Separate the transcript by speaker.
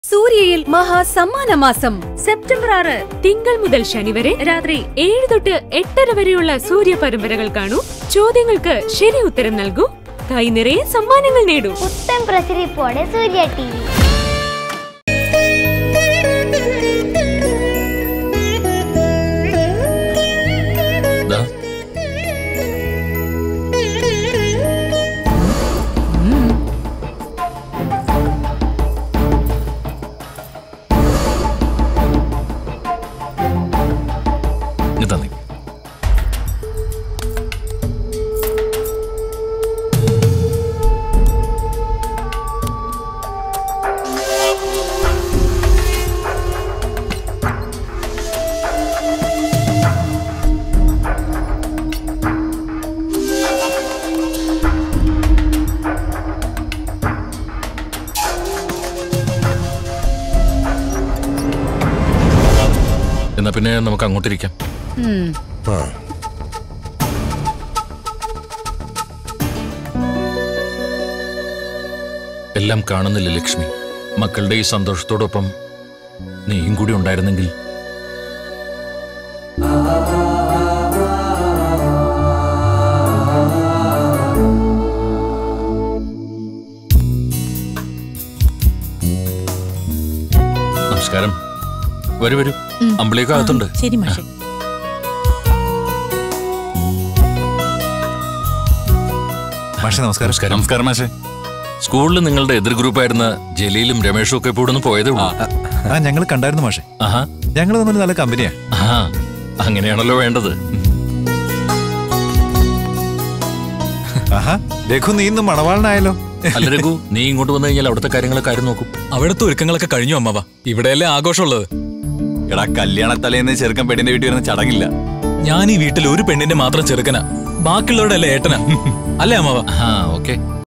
Speaker 1: സൂര്യയിൽ മഹാസമ്മാനമാസം
Speaker 2: September ആറ് തിങ്കൾ മുതൽ ശനി വരെ രാത്രി ഏഴ് തൊട്ട് എട്ടര വരെയുള്ള സൂര്യ പരമ്പരകൾ കാണൂ ചോദ്യങ്ങൾക്ക് ശരി ഉത്തരം നൽകൂ കൈ നിറയെ സമ്മാനങ്ങൾ നേടൂ
Speaker 3: പുത്തൻ പ്രസരിപ്പോടെ സൂര്യ ടി വി
Speaker 4: ദാ, ഇങ്ങ് തന്നെ. എന്നാ പിന്നെ നമുക്ക് അങ്ങോട്ടിരിക്കാം എല്ലാം കാണുന്നില്ല ലക്ഷ്മി മക്കളുടെ ഈ സന്തോഷത്തോടൊപ്പം നീയും കൂടി ഉണ്ടായിരുന്നെങ്കിൽ നമസ്കാരം വരൂ വരൂ അമ്പിളിയൊക്കെ അകത്തുണ്ട്
Speaker 5: ശരി മാഷെ
Speaker 6: മാഷെ നമസ്കാരം
Speaker 4: നമസ്കാരം
Speaker 6: നമസ്കാരം മാഷെ
Speaker 4: സ്കൂളിൽ നിങ്ങളുടെ എതിർ ഗ്രൂപ്പായിരുന്ന ജലീലും രമേഷും ഒക്കെ ഇപ്പോൾ ഇവിടുന്ന് പോയതേ ഉള്ളൂ
Speaker 6: ആ ഞങ്ങൾ കണ്ടായിരുന്നു മാഷെ
Speaker 4: ആഹാ
Speaker 6: ഞങ്ങൾ തമ്മിൽ നല്ല കമ്പനിയാ
Speaker 4: ആഹാ അങ്ങനെയാണല്ലോ വേണ്ടത്
Speaker 6: ആഹാ രഘു നീ ഇന്ന് മണവാളനായല്ലോ
Speaker 4: അല്ല രഘു നീ ഇങ്ങോട്ട് വന്നു കഴിഞ്ഞാൽ അവിടുത്തെ കാര്യങ്ങളൊക്കെ ആരും നോക്കും
Speaker 7: അവിടുത്തെ ഒരുക്കങ്ങളൊക്കെ കഴിഞ്ഞു അമ്മവ ഇവിടെയല്ലേ ആഘോഷമുള്ളത്
Speaker 8: എടാ കല്യാണ തലേന്ന് ചെറുക്കൻ പെണ്ണിന്റെ വീട്ടിൽ വരുന്ന ചടങ്ങില്ല
Speaker 7: ഞാൻ ഈ വീട്ടിൽ ഒരു പെണ്ണിന്റെ മാത്രം ചെറുക്കനാ ബാക്കിയുള്ളവരുടെ അല്ലേ ഏട്ടനാ അല്ലേ അമ്മവ
Speaker 4: ആ ഓക്കെ